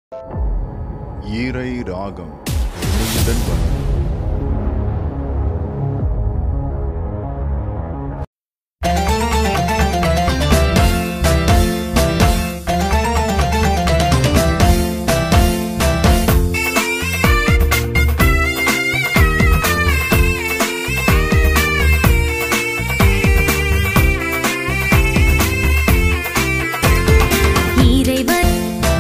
ஈரை ராகம் உன்னுடன் வரும் இறைவன்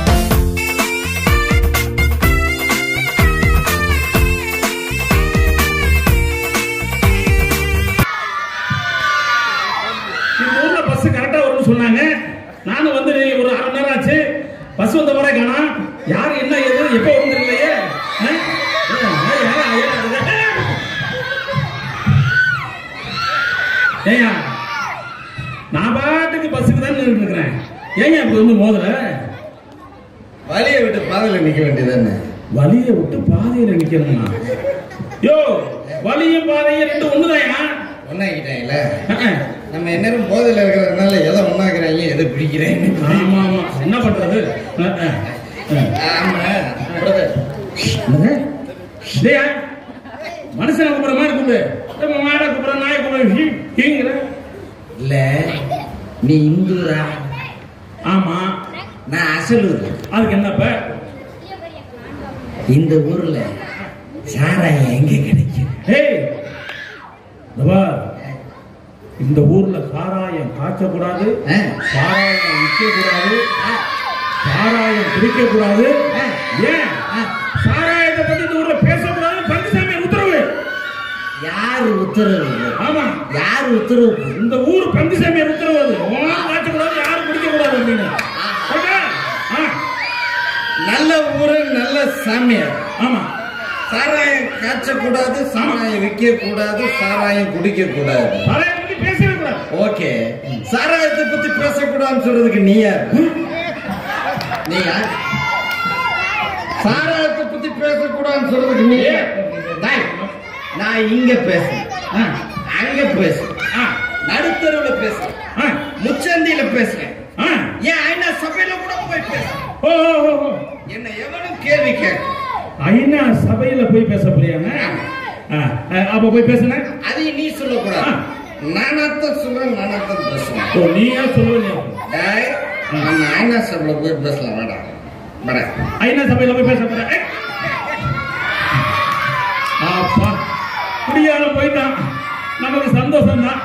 இந்த ஊர்ல பஸ் கரெக்டா வரும்னு சொன்னாங்க நானும் வந்து ஒரு அரை மணி நேரம் ஆச்சு பஸ் வந்த வரை காணோம் யாரு என்ன ஏது எப்ப வரும் தெரியலையே ஆ? ஏ, ஏ, ஏ, ஏ, ஏ. ஏய்யா நான் பாட்டுக்கு பஸ்ஸுக்கு தான் நின்றுட்டு இருக்கிறேன் ஏங்க இப்படி வந்து மோதல வழியை விட்டு பாதையில நிக்க வேண்டியதானே வழியை விட்டு பாதையில நிக்கிறேன்னா யோ வழியும் பாதையும் ரெண்டு ஒண்ணுதாயா ஒன்னாக்கிட்டாங்கல்ல நம்ம எந்நேரம் போதையில இருக்கிறதுனால எதை ஒன்னாக்குறாங்க எதை பிடிக்கிறேன்னு ஆமா ஆமா என்ன பண்றது அஹ், அஹ், அஹ். ஆமா brother. என்னது? டேய், மனுஷனை கூப்பிடுற மாதிரி கூப்பிடு நம்ம மாடை கூப்பிடுற நாயை கூப்பிடுற ஹீ, ஹீங்கிற இல்ல நீ இந்துரா ஆமா நான் அசலூர் அதுக்கு என்னப்ப இந்த ஊர்ல சாராயம் எங்க கிடைக்கும் ஏய் இந்த பார், இந்த ஊர்ல சாராயம் காய்ச்சக்கூடாது ஆ? சாராயம் விற்க கூடாது சாராயம் குடிக்க கூடாது ஆ. ஏன் ஆ. சாராயத்தை பத்தி இந்த ஊர்ல பேசக்கூடாது பழனிசாமி உத்தரவு யாரு உத்தரவு ஆமா யாரு உத்தரவு இந்த ஊர் பழனிசாமி உத்தரவு அது ஓனம் காய்ச்சக்கூடாது யாரும் குடிக்க கூடாது அப்படின்னு ஓகே? ஆ, நல்ல ஊரு நல்ல சாமியார் ஆமா சாராயம் காய்ச்சக்கூடாது சாராயம் விற்க கூடாது சாராயம் குடிக்க கூடாது சாராயம் பத்தி பேசவே கூடாது ஓகே சாராயத்தை பத்தி பேசக்கூடாதுன்னு சொல்றதுக்கு நீ யார் நீ யார் சாராயத்தை பத்தி பேசக்கூடாதுன்னு சொல்றதுக்கு நீ யார்? டேய், நான் இங்க பேசுறேன் ஆ, அங்க பேசுறேன் ஆ, நடுத்தருவுல பேசுறேன் ஆ, முச்சந்தியில பேசுறேன் ஆ. ஏன் ஐநா சபையில கூட போய் பேசுறேன் ஓ, ஓ, ஓ, ஓ. என்ன எவனும் கேள்வி கேட்க ஐநா சபையில போய் பேச போறியாங்க ஆ, ஆ, அப்ப போய் பேசுன அதையும் நீ சொல்லக்கூடாது நானாத்தான் சொல்றேன் நானாத்தான் பேசுறேன் ஓ நீயா சொல்லுவீங்க டேய், நம்ம ஐநா சபையில போய் பேசலாம் வாடா வாடா ஐநா சபையில போய் பேச போற ஏய். அப்பா குடியால போயிட்டான் நமக்கு சந்தோஷம் தான்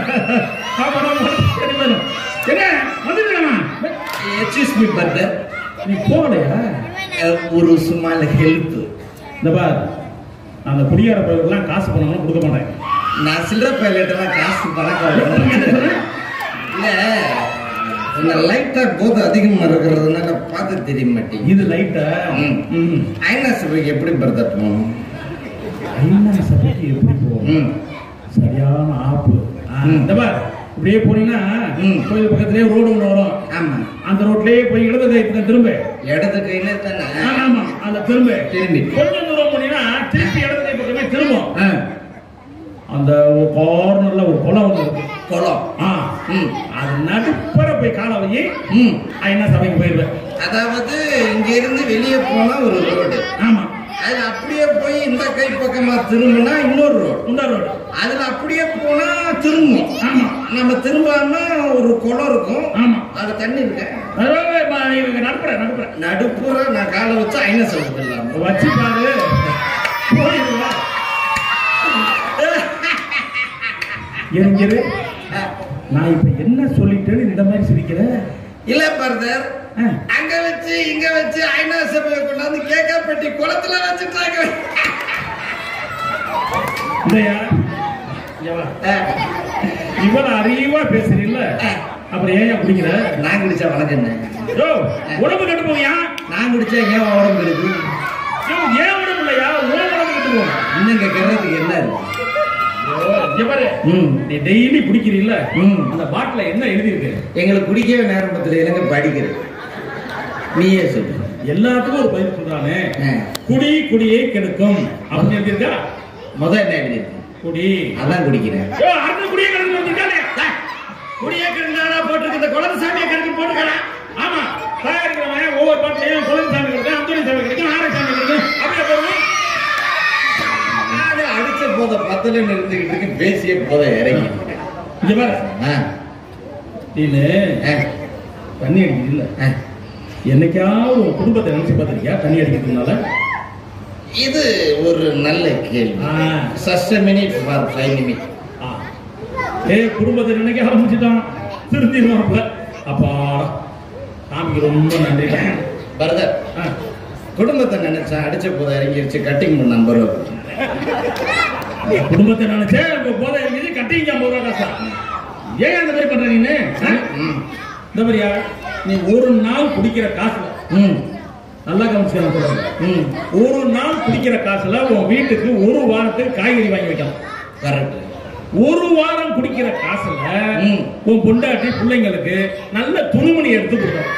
என்ன வந்துடுமா எக்ஸ்கியூஸ் மீ பர்தர் நீ போகலையா ஒரு சும்மா ஹெல்ப் இந்த பார் நான் அந்த குடியார பயிர்கள்லாம் காசு பண்ணாலும் கொடுக்க மாட்டேன் நான் சில்லற பைலட்டெல்லாம் காசு பணக்கம் இல்ல இந்த லைட்டா போது அதிகமா இருக்கிறதுனால பார்த்து தெரிய மாட்டேங்குது இது லைட்டா ம். ம் ஐநா சபைக்கு எப்படி பர்தர் போகணும் ஐநா சபைக்கு எப்படி போகும் ம் சரியான ஆப்பு ஆ, ம். இந்த பார் இப்படியே போனீங்கன்னா ம். கோயில் பக்கத்துலயே ரோடு ஒன்று வரும் ஆமா அந்த ரோட்லயே போய் இடது கை பக்கம் திரும்ப இடது கையில தானே ஆ, ஆமா அந்த திரும்ப திரும்பி. கொஞ்சம் தூரம் போனீங்கன்னா திருப்பி இடது கை பக்கமே திரும்பும் ஆ, அந்த கார்னர்ல ஒரு குளம் ஒன்று இருக்கு குளம் ஆ ம் அது நடுப்பற போய் காலை வை ம் ஐநா சபைக்கு போயிடுவேன் அதாவது இங்க இருந்து வெளியே போனா ஒரு ரோடு ஆமா அது அப்படியே போய் இந்த கை பக்கமா திரும்பினா இன்னொரு ரோடு உண்டா ரோடு அதுல அப்படியே போனா திரும்பும் ஆமா நம்ம திரும்பாம ஒரு குளம் இருக்கும் ஆமா அது தண்ணி இருக்கு அதாவது ம- இவங்க நடுப்புற நடுப்புற நடுப்புற நான் காலை வச்சு ஐநா சொல்றது இல்லாம வச்சு பாரு போயிடுவா என்கிற நான் இப்ப என்ன சொல்லிட்டேன்னு இந்த மாதிரி சிரிக்கிற இல்ல பர்தர் ஆ. அங்க வச்சு இங்க வச்சு ஐநா சபையை கொண்டாந்து கேக்காப்பட்டி குளத்துல வச்சுட்டாங்க இல்லையா இங்க வா. இவ்வளவு அறிவா பேசுறீல்ல அப்புறம் ஏன் குடிக்கிற நான் குடிச்சா வணக்கம் என்ன யோ உடம்பு கெட்டு போவியா நான் குடிச்சா ஏன் உடம்பு இருக்கு யோ, ஏன் உடம்பு இல்லையா உன் உடம்பு கெட்டு போகும் இன்னும் கேட்கறதுக்கு என்ன இருக்கு யோ, இங்க பாரு ம். நீ டெய்லி குடிக்கிறீல்ல ம். அந்த பாட்டில என்ன எழுதி இருக்கு எங்களுக்கு குடிக்கவே நேரம் பத்தில இல்லைங்க படிக்கிறது நீயே சொல்லு எல்லாத்துக்கும் ஒரு பதில் சொல்றானே ஆ. குடி குடியை கெடுக்கும் அப்படின்னு எழுதியிருக்கா முத என்ன எழுதிருக்கு குடி அதான் குடிக்கிறேன் யோ, அடுத்த குடியை கெடுக்கும் வந்திருக்கானே குடியை கெடுந்தாடா போட்டிருக்கு இந்த குழந்தை சாமியை கெடுக்கும் போட்டுக்கடா ஆமா தயாரிக்கிறவன் ஒவ்வொரு பாட்டிலையும் குழந்தை சாமி கெடுக்க இடத்துல நிறுத்திக்கிட்டு இருக்கு பேசிய போத இறங்கி இங்க பாரு ஆ, நீனு ஆ, தண்ணி அடிக்கிறது இல்ல ஆ. என்னைக்காவது உன் குடும்பத்தை நினைச்சு பார்த்திருக்கியா தண்ணி அடிக்கிறதுனால இது ஒரு நல்ல கேள்வி ஆ. Just minute for five minute ஆ. ஏய் குடும்பத்தை நினைக்க ஆரம்பிச்சுட்டான் திருந்திடுவாப்ல அப்பா சாமிக்கு ரொம்ப நன்றி பரதர் ஆ. குடும்பத்தை நினைச்சா அடிச்ச போத இறங்கிருச்சு கட்டிங் பண்ண நம்பர் குடும்பத்தை நினைச்சேன் உங்க போதை இருக்குது கட்டிங்க ஐம்பது ரூபா காசா ஏன் அந்த மாதிரி பண்ற நீனு ஆ? இந்த மாதிரியா நீ ஒரு நாள் குடிக்கிற காசுல ம் நல்லா கவனிச்சு நான் சொல்றேன் ம் ஒரு நாள் குடிக்கிற காசுல உன் வீட்டுக்கு ஒரு வாரத்துக்கு காய்கறி வாங்கி வைக்கலாம் கரெக்ட் ஒரு வாரம் குடிக்கிற காசுல ம். உன் பொண்டாட்டி பிள்ளைங்களுக்கு நல்ல துணிமணி எடுத்து கொடுக்கணும்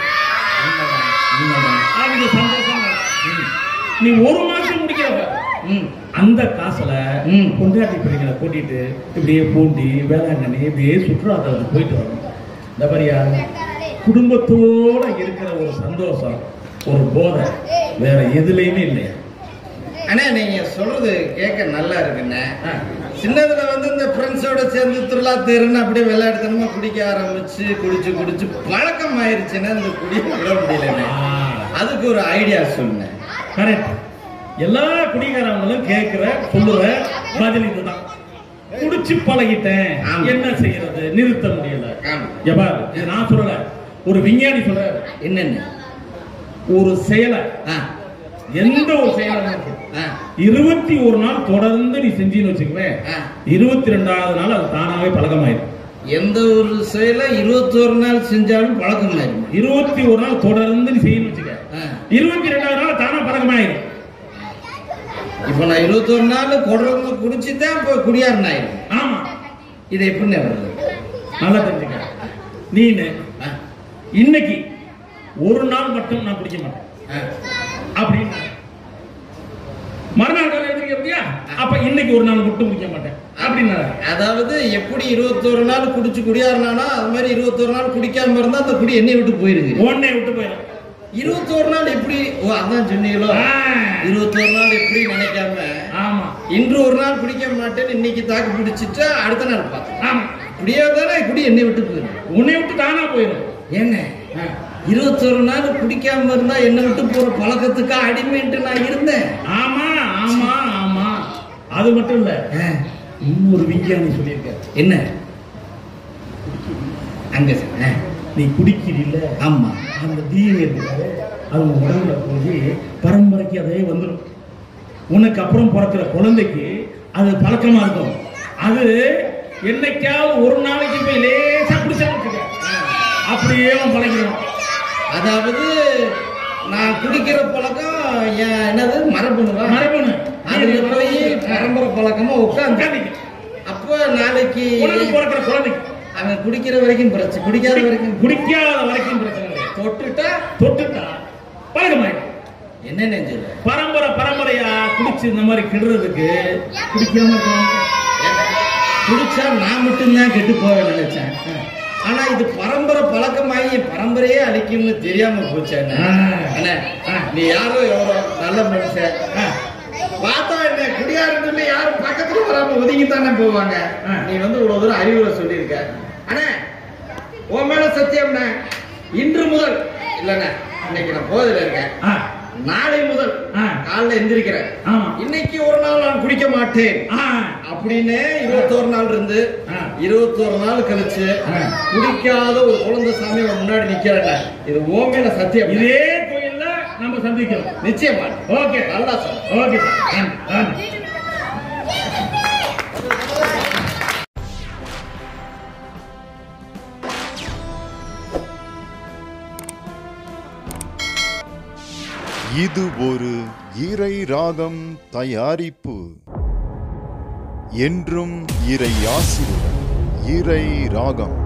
அவங்க சந்தோஷமா இருக்கும். நீ ஒரு மாசம் முடிக்கிறவ ம் அந்த காசுல ம். பொண்டாட்டி பிள்ளைங்களை கூட்டிட்டு இப்படியே பூண்டி வேளாங்கண்ணி இப்படியே சுற்றுலாத்தலத்துக்கு போயிட்டு வரணும் இந்த மாதிரியா குடும்பத்தோட இருக்கிற ஒரு சந்தோஷம் ஒரு போதை வேற எதுலையுமே இல்லையா அண்ணா நீங்க சொல்றது கேட்க நல்லா இருக்குண்ணே ஆ. சின்னதுல வந்து இந்த ஃப்ரெண்ட்ஸோட சேர்ந்து திருவிழா தேருன்னு அப்படியே விளையாட்டுத்தனமா குடிக்க ஆரம்பிச்சு குடிச்சு குடிச்சு பழக்கம் ஆயிருச்சுன்னா இந்த குடிய விட முடியலண்ணே அதுக்கு ஒரு ஐடியா சொன்னேன் கரெக்ட் எல்லா குடிகாரங்களும் கேட்கிற சொல்லுற பதில் இதுதான் குடிச்சு பழகிட்டேன் ஆமா. என்ன செய்யறது நிறுத்த முடியல ஆமா. எபா இது நான் சொல்லல ஒரு விஞ்ஞானி சொல்ற என்னென்ன ஒரு செயலை ஆ, எந்த ஒரு செயலை ஆ, இருபத்தி ஒரு நாள் தொடர்ந்து நீ செஞ்சீன்னு வச்சுக்குவேன் ஆ. இருபத்தி ரெண்டாவது நாள் அது தானாவே பழக்கமாயிடும் எந்த ஒரு செயலை இருபத்தோரு நாள் செஞ்சாலும் பழக்கம் ஆயிரும் இருபத்தி ஒரு நாள் தொடர்ந்து நீ செய்யணும் வச்சுக்க ஆ. இருபத்தி ரெண்டாவது நாள் தானா பழக்கமாயிடும் இப்ப நான் இருபத்தோரு நாள் தொடர்ந்து குடிச்சு தான் இப்போ குடியாரன் ஆயிரும் ஆமா இது எப்படிண்ணே வருது நல்லா தெரிஞ்சுக்க நீனு ஆ, இன்னைக்கு ஒரு நாள் மட்டும் நான் குடிக்க மாட்டேன் ஆ. அப்படின்னு மறுநாள் காலை எழுந்திருக்கிறியா அப்ப இன்னைக்கு ஒரு நாள் மட்டும் குடிக்க மாட்டேன் அப்படின்னு அதாவது எப்படி இருபத்தோரு நாள் குடிச்சு குடியாருனானோ அது மாதிரி இருபத்தோரு நாள் குடிக்காம இருந்தா அந்த குடி என்னை விட்டு போயிருது உடனே விட்டு போயிடும் இருபத்தோரு நாள் எப்படி ஓ அதான் சொன்னீங்களோ ஆ. இருபத்தோரு நாள் எப்படி நினைக்காம ஆமா இன்று ஒரு நாள் குடிக்க மாட்டேன்னு இன்னைக்கு தாக்கு பிடிச்சிட்டா அடுத்த நாள் பார்த்தேன் ஆமா இப்படியே தானே குடி என்னை விட்டு போயிடும் உன்னை விட்டு தானா போயிடும் ஏங்க ஆ. இருபத்தோரு நாள் குடிக்காம இருந்தா என்னை விட்டு போற பழக்கத்துக்கு அடிமைன்ட்டு நான் இருந்தேன் ஆமா ஆமா ஆமா அது மட்டும் இல்ல ஆ, இன்னொரு விஞ்ஞானி சொல்லியிருக்காரு என்ன அங்க சார் ஆ, நீ குடிக்கிறீல்ல ஆமா அந்த டிஎன்ஏ இருக்காரு அது உன் உடம்புல போய் பரம்பரைக்கு அதே வந்துடும் உனக்கு அப்புறம் பிறக்கிற குழந்தைக்கு அது பழக்கமா இருக்கும் அது என்னைக்காவது ஒரு நாளைக்கு போய் லேசா குடிச்சா வச்சுக்க அப்படியே அவன் பழகிடும் அதாவது நான் குடிக்கிற பழக்கம் என் என்னது மரபணுவா மரபணு அதுல போய் பரம்பரை பழக்கமா உட்காந்து உட்காந்துக்க. அப்போ நாளைக்கு உனக்கு பிறக்கிற குழந்தைக்கு அவன் குடிக்கிற வரைக்கும் பிரச்சனை குடிக்காத வரைக்கும் குடிக்காத வரைக்கும் பிரச்சனை இல்லை தொட்டுட்டா தொட்டுட்டா பழக்கமாயிடும் என்ன நெஞ்சது பரம்பரை பரம்பரையா குடிச்சு இந்த மாதிரி கிடுறதுக்கு குடிக்காம இருக்கணும் குடிச்சா நான் மட்டும்தான் கெட்டு போவேன் நினைச்சேன் ஆனா இது பரம்பரை பழக்கமாகி பரம்பரையே அழிக்கும்னு தெரியாம போச்சு அண்ணா. ஆ. அண்ணா, ஆ. நீ யாரோ எவ்வளோ நல்ல மனுஷன் ஆ. பார்த்தா என்ன குடியாரத்துல யாரும் பக்கத்துல வராம ஒதுங்கி தானே போவாங்க ஆ. நீ வந்து இவ்வளவு தூரம் அறிவுரை சொல்லியிருக்க அண்ணா உன் மேல சத்தியம்ண்ணே இன்று முதல் இல்லண்ணே இன்னைக்கு நான் போதில் இருக்கேன் ஆ. நாளை முதல் ஆ. காலைல எந்திரிக்கிறேன் ஆமா. இன்னைக்கு ஒரு நாள் நான் குடிக்க மாட்டேன் ஆ. அப்படின்னு இருபத்தோரு நாள் இருந்து ஆ. இருபத்தோரு நாள் கழிச்சு ஆ. குடிக்காத ஒரு குழந்தை சாமி உன் முன்னாடி நிக்கிறேன் இது ஓ மேல சத்தியம் இதே கோயில்ல நம்ம சந்திக்கிறோம் நிச்சயமா ஓகே நல்லா சொல் ஓகே நன்றி, நன்றி. இது ஒரு இறை ராகம் தயாரிப்பு என்றும் இறை ஆசிரியர் இறை ராகம்